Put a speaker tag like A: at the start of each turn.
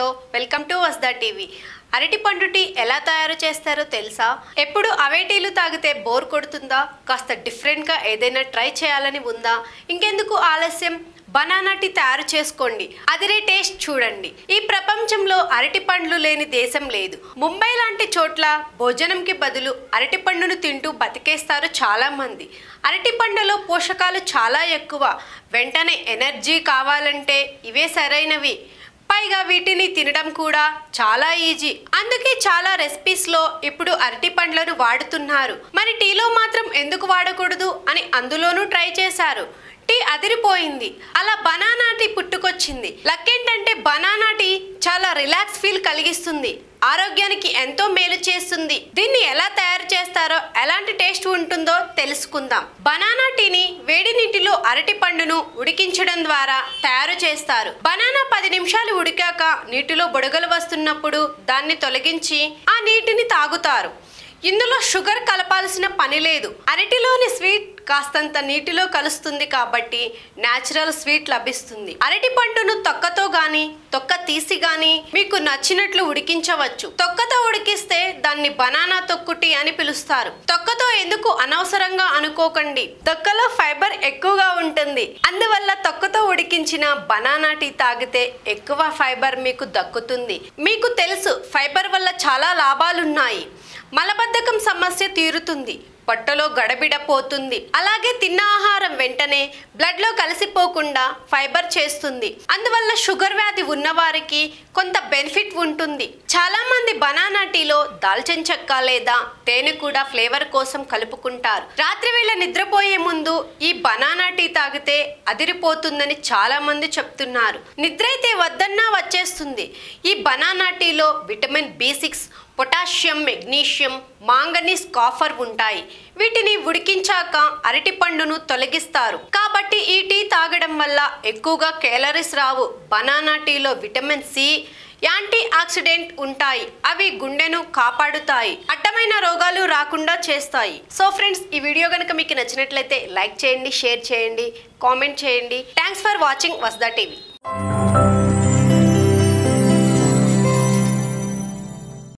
A: welcome to వస్దా TV అరటి పండు tea ఎలా తయారు చేస్తారో తెలుసా ఎప్పుడు అవే టీలు తాగితే బోర్ కొడుతుందా కాస్త డిఫరెంట్గా ఏదైనా ట్రై చేయాలని ఉందా ఇంకెందుకు ఆలస్యం బనానా టీ తయారు చేసుకోండి అదిరే టేస్ట్ చూడండి ఈ ప్రపంచంలో అరటి పండ్లు లేని దేశం లేదు ముంబై లాంటి చోట్ల భోజనంకి బదులు అరటి పండును తింటూ బతికేస్తారు చాలా మంది అరటి పండులో పోషకాలు చాలా ఎక్కువ వెంటనే ఎనర్జీ కావాలంటే ఇవే సరైనవి పైగా వీటిని తినడం కూడా చాలా ఈజీ అందుకే చాలా రెసిపీస్లో ఇప్పుడు అరటి పండ్లను వాడుతున్నారు మరి టీలో మాత్రం ఎందుకు వాడకూడదు అని అందులోనూ ట్రై చేశారు టీ అదిరిపోయింది అలా బనానా టీ పుట్టుకొచ్చింది లక్కేంటంటే బనానా టీ చాలా రిలాక్స్ ఫీల్ కలిగిస్తుంది ఆరోగ్యానికి ఎంతో మేలు చేస్తుంది దీన్ని ఎలా తయారు చేస్తారో ఎలాంటి టేస్ట్ ఉంటుందో తెలుసుకుందాం బనానా టీని వేడి నీటిలో అరటి పండును ఉడికించడం ద్వారా తయారు చేస్తారు బనానా పది నిమిషాలు ఉడికాక నీటిలో బుడగలు వస్తున్నప్పుడు దాన్ని తొలగించి ఆ నీటిని తాగుతారు ఇందులో షుగర్ కలపాల్సిన పని లేదు అరటిలోని స్వీట్ కాస్తంత నీటిలో కలుస్తుంది కాబట్టి నేచురల్ స్వీట్ లభిస్తుంది అరటి పండును తొక్కతో గాని తొక్క తీసి గాని మీకు నచ్చినట్లు ఉడికించవచ్చు తొక్కతో ఉడికిస్తే దాన్ని బనానా తొక్కుటి అని పిలుస్తారు తొక్కతో ఎందుకు అనవసరంగా అనుకోకండి తొక్కలో ఫైబర్ ఎక్కువగా ఉంటుంది అందువల్ల తొక్కతో ఉడికించిన బనానా టీ తాగితే ఎక్కువ ఫైబర్ మీకు దక్కుతుంది మీకు తెలుసు ఫైబర్ వల్ల చాలా లాభాలున్నాయి మలబద్ధకం సమస్య తీరుతుంది పొట్టలో గడబిడ పోతుంది అలాగే తిన్న ఆహారం వెంటనే బ్లడ్లో కలిసిపోకుండా ఫైబర్ చేస్తుంది అందువల్ల షుగర్ వ్యాధి ఉన్నవారికి కొంత బెనిఫిట్ ఉంటుంది చాలా మంది బనానా టీలో దాల్చిన చెక్క లేదా తేనె కూడా ఫ్లేవర్ కోసం కలుపుకుంటారు రాత్రి వేళ నిద్రపోయే ముందు ఈ బనానా టీ తాగితే అదిరిపోతుందని చాలా మంది చెప్తున్నారు నిద్ర అయితే వద్దన్నా వచ్చేస్తుంది ఈ బనానా టీలో vitamin B six potassium magnesium manganese copper ఉంటాయి వీటిని ఉడికించాక అరటి పండును తొలగిస్తారు కాబట్టి ఈ టీ తాగడం వల్ల ఎక్కువగా కేలరీస్ రావు బనానా టీలో విటమిన్ సి యాంటీ ఆక్సిడెంట్ ఉంటాయి అవి గుండెను కాపాడుతాయి అడ్డమైన రోగాలు రాకుండా చేస్తాయి సో ఫ్రెండ్స్ ఈ వీడియో కనుక మీకు నచ్చినట్లయితే లైక్ చేయండి షేర్ చేయండి కామెంట్ చేయండి థ్యాంక్స్ ఫర్ వాచింగ్ వస్దా టీవీ